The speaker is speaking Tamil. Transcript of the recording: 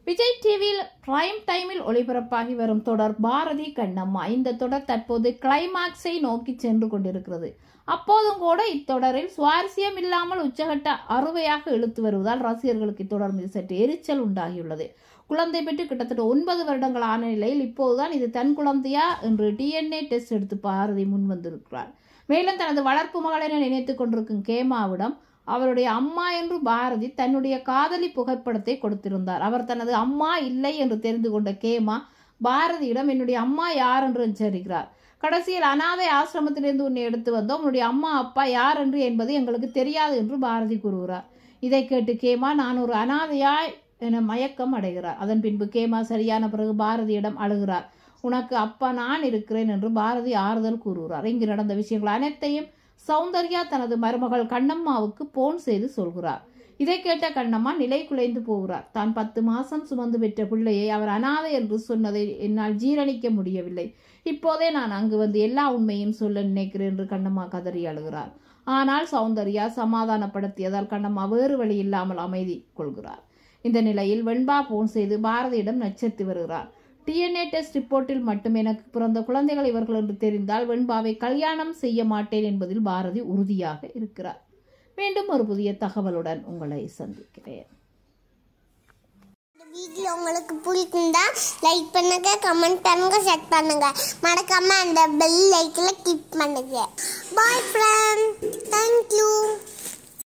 விஜய் டிவியில் பிரைம் டைமில் ஒளிபரப்பாகி வரும் தொடர் பாரதி கண்ணம்மா இந்த தொடர் தற்போது கிளைமாக்ஸை நோக்கி சென்று கொண்டிருக்கிறது அப்போதும் கூட இத்தொடரில் சுவாரஸ்யம் இல்லாமல் உச்சகட்ட அறுவையாக இழுத்து வருவதால் ரசிகர்களுக்கு இத்தொடர் மீது சற்று எரிச்சல் உண்டாகியுள்ளது குழந்தை பெற்று கிட்டத்தட்ட ஒன்பது வருடங்கள் ஆன நிலையில் இப்போதுதான் இது தன் குழந்தையா என்று டிஎன்ஏ டெஸ்ட் எடுத்து பாரதி முன் வந்திருக்கிறார் மேலும் தனது வளர்ப்பு மகளை நினைத்துக் கொண்டிருக்கும் கேமாவிடம் அவருடைய அம்மா என்று பாரதி தன்னுடைய காதலி புகைப்படத்தை கொடுத்திருந்தார் அவர் தனது அம்மா இல்லை என்று தெரிந்து கொண்ட கேமா பாரதியிடம் என்னுடைய அம்மா யார் என்று விசாரிக்கிறார் கடைசியில் அனாதை ஆசிரமத்திலிருந்து உன்னை எடுத்து வந்தோம் உன்னுடைய அம்மா அப்பா யார் என்று என்பது எங்களுக்கு தெரியாது என்று பாரதி கூறுகிறார் இதை கேட்டு கேமா நான் ஒரு அனாதையாய் என மயக்கம் அடைகிறார் அதன் பின்பு கேமா சரியான பிறகு பாரதியிடம் அழுகிறார் உனக்கு அப்பா நான் இருக்கிறேன் என்று பாரதி ஆறுதல் கூறுகிறார் இங்கு நடந்த விஷயங்கள் அனைத்தையும் சௌந்தர்யா தனது மருமகள் கண்ணம்மாவுக்கு போன் செய்து சொல்கிறார் இதை கேட்ட கண்ணம்மா நிலை குலைந்து போகிறார் தான் பத்து மாசம் சுமந்து பெற்ற பிள்ளையை அவர் அனாதை என்று சொன்னதை என்னால் ஜீரணிக்க முடியவில்லை இப்போதே நான் அங்கு வந்து எல்லா உண்மையும் சொல்ல நினைக்கிறேன் என்று கண்ணம்மா கதறி அழுகிறார் ஆனால் சௌந்தர்யா சமாதானப்படுத்தியதால் கண்ணம்மா வேறு வழி இல்லாமல் அமைதி கொள்கிறார் இந்த நிலையில் வெண்பா போன் செய்து பாரதியிடம் நச்சரித்து வருகிறார் டிஎன்ஏ டெஸ்ட் ரிப்போர்ட்டில் மட்டும் எனக்கு பிறந்த குழந்தைகள் இவர்கள் என்று தெரிந்தால் வெண்பாவை கல்யாணம் செய்ய மாட்டேன் என்பதில் பாரதி உறுதியாக இருக்கிறார் மீண்டும் ஒரு புதிய தகவலுடன் உங்களை சந்திக்கிறேன் இந்த வீடியோ உங்களுக்கு பிடிச்சிருந்தா லைக் பண்ணுங்க கமெண்ட் பண்ணுங்க ஷேர் பண்ணுங்க மறக்காம அந்த பெல் லைக்கில் கிளிக் பண்ணுங்க பாய் ஃப்ரெண்ட் தேங்க்யூ